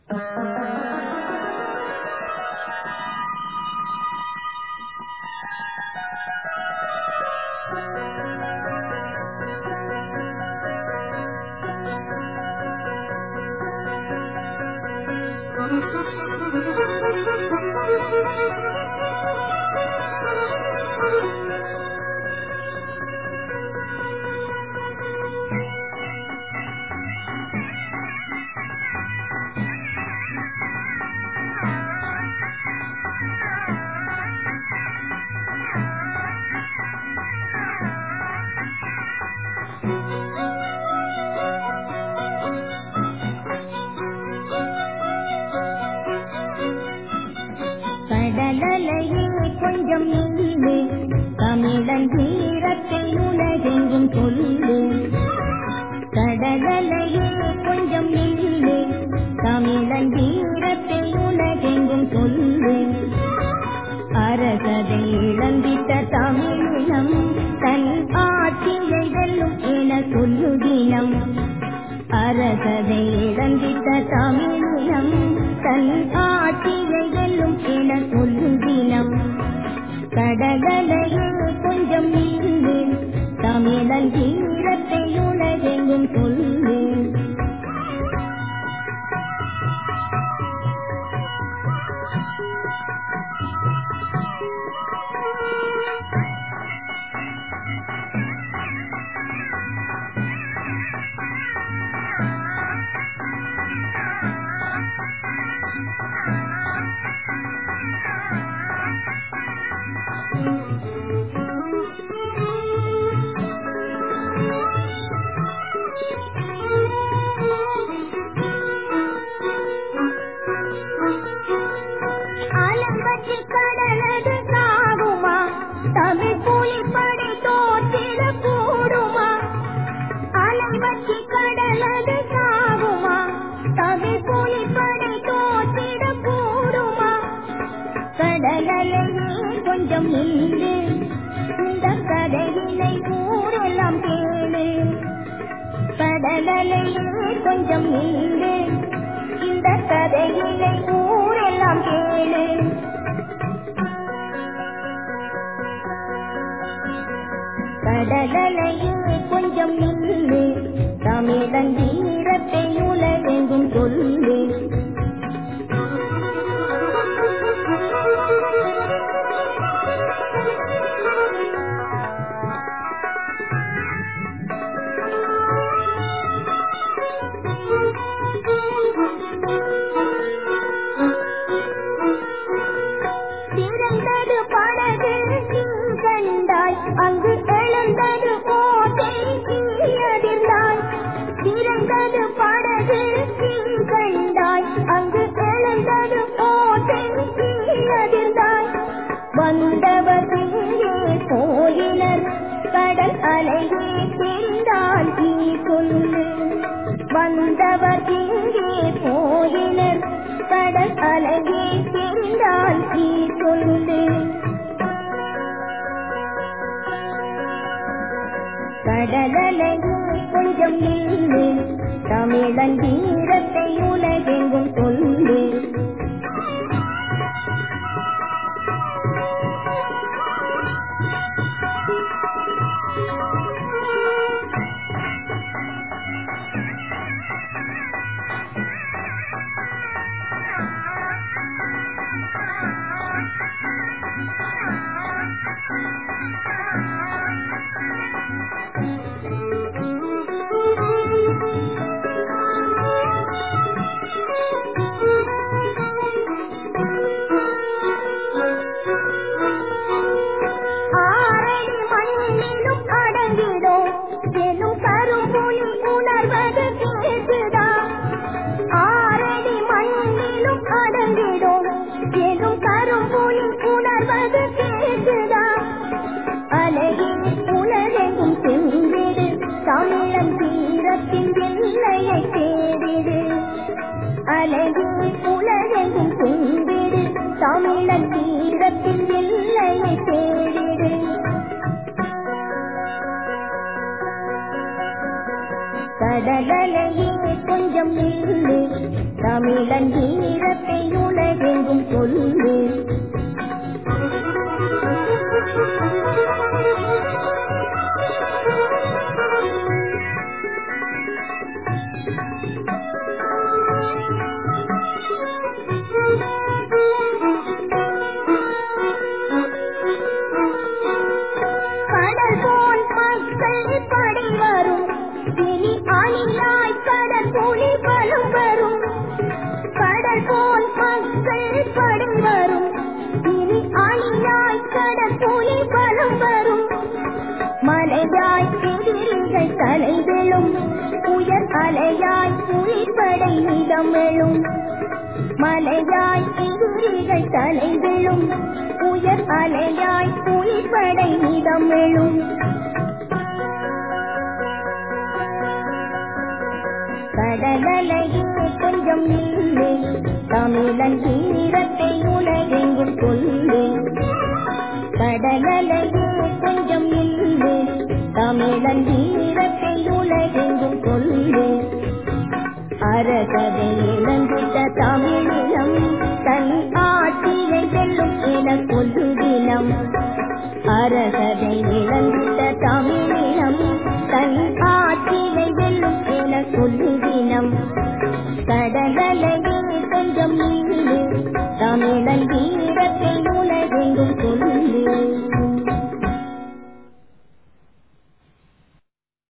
கடலலையே கொஞ்சம் நில்லு தமிழன் வீரத்தை உலகெங்கும் சொல்லு கடலலையே கொஞ்சம் நில்லு தமிழன் வீரத்தை உலகெங்கும் சொல்லு அரசதை இழந்திட்ட தமிழினம் தன் ஆட்சியை வெல்லும் என சொல்லுதினம் அரசதை இழந்திட்ட தமிழினம் தன் ஆட்சியை வெல்லும் என சொல்லும் தினம் கடகலையே கொஞ்சம் நீந்து தமிழன் வீரத்தை உலகெங்கும் சொல்லு அலம்பற்றி கடலது சாகுமா தமிழ் புலிப்படை தோற்றிட கூடுமா அலம்பற்றி கடலது சாகுமா தமிழ் புலிப்படை தோற்றிட கூடுமா கடலையே கொஞ்சம் நின்று இந்த கதையினை ஊரெல்லாம் கேளு கடலையே கொஞ்சம் நின்று இந்த கதையினை ஊரெல்லாம் கேளு கடலையே கொஞ்சம் நில்லு தமிழன் வீரத்தை உலகெங்கும் சொல்லு திறந்தது படகு நீ கண்டாய் அங்கு எழுந்தது ஓட்டை நீ அதிர்ந்தாய் திறந்தது படகு நீ கண்டாய் அங்கு எழுந்தது ஓட்டை நீ அதிர்ந்தாய் வந்தவர் இங்கே போயினர் கடல் அலையே தெரிந்தால் நீ சொல்லு வந்தவர் இங்கே போயினர் கடல் அலையே தெரிந்தால் நீ சொல்லு கடலையே கொஞ்சம் நில்லு தமிழன் வீரத்தை உலகெங்கும் சொல்லு ஆரணி மண்ணிலும் அடங்கிடோ எனும் கரும்புலி உணர்வது கேட்டுதா ஆரணி மண்ணிலும் அடங்கிடோ எனும் கரும்புலி உணர்வது கேட்டுதா அலையே உலகெங்கும் சென்றிடு தமிழன் தீரத்தின் எல்லையை தேடிடு அலையே உலகெங்கும் சென்றிடு தமிழன் தீரத்தின் எல்லையை தேடிடு கடலையே கொஞ்சம் நில்லு தமிழன் வீரத்தை உலகெங்கும் சொல்லு கடல் போல் மக்கள் படை வரும் இனி அணியாய் கடல் புலி பலம் வரும் கடல் போல் மக்கள் படை வரும் இனி அணியாய் கடல் புலி பலம் வரும் மலையாய் எதிரிகள் தலை விழும் உயர் அலையாய் புலிப்படை நிதமெழும் மலையாய் எதிரிகள் தலை விழும் உயர் அலையாய் புலிப்படை நிதமெழும் கடலலையே கொஞ்சம் இல்லை தமிழன் வீரத்தை உலகெங்கும் சொல்லு கடலலையே கொஞ்சம் இல்லை தமிழன் வீரத்தை உலகெங்கும் சொல்லு அரசதை இழந்திட்ட தமிழினம் தன் ஆட்சியை வெல்லும் என கொல்லு தினம் அரசதை இழந்திட்ட தமிழினம்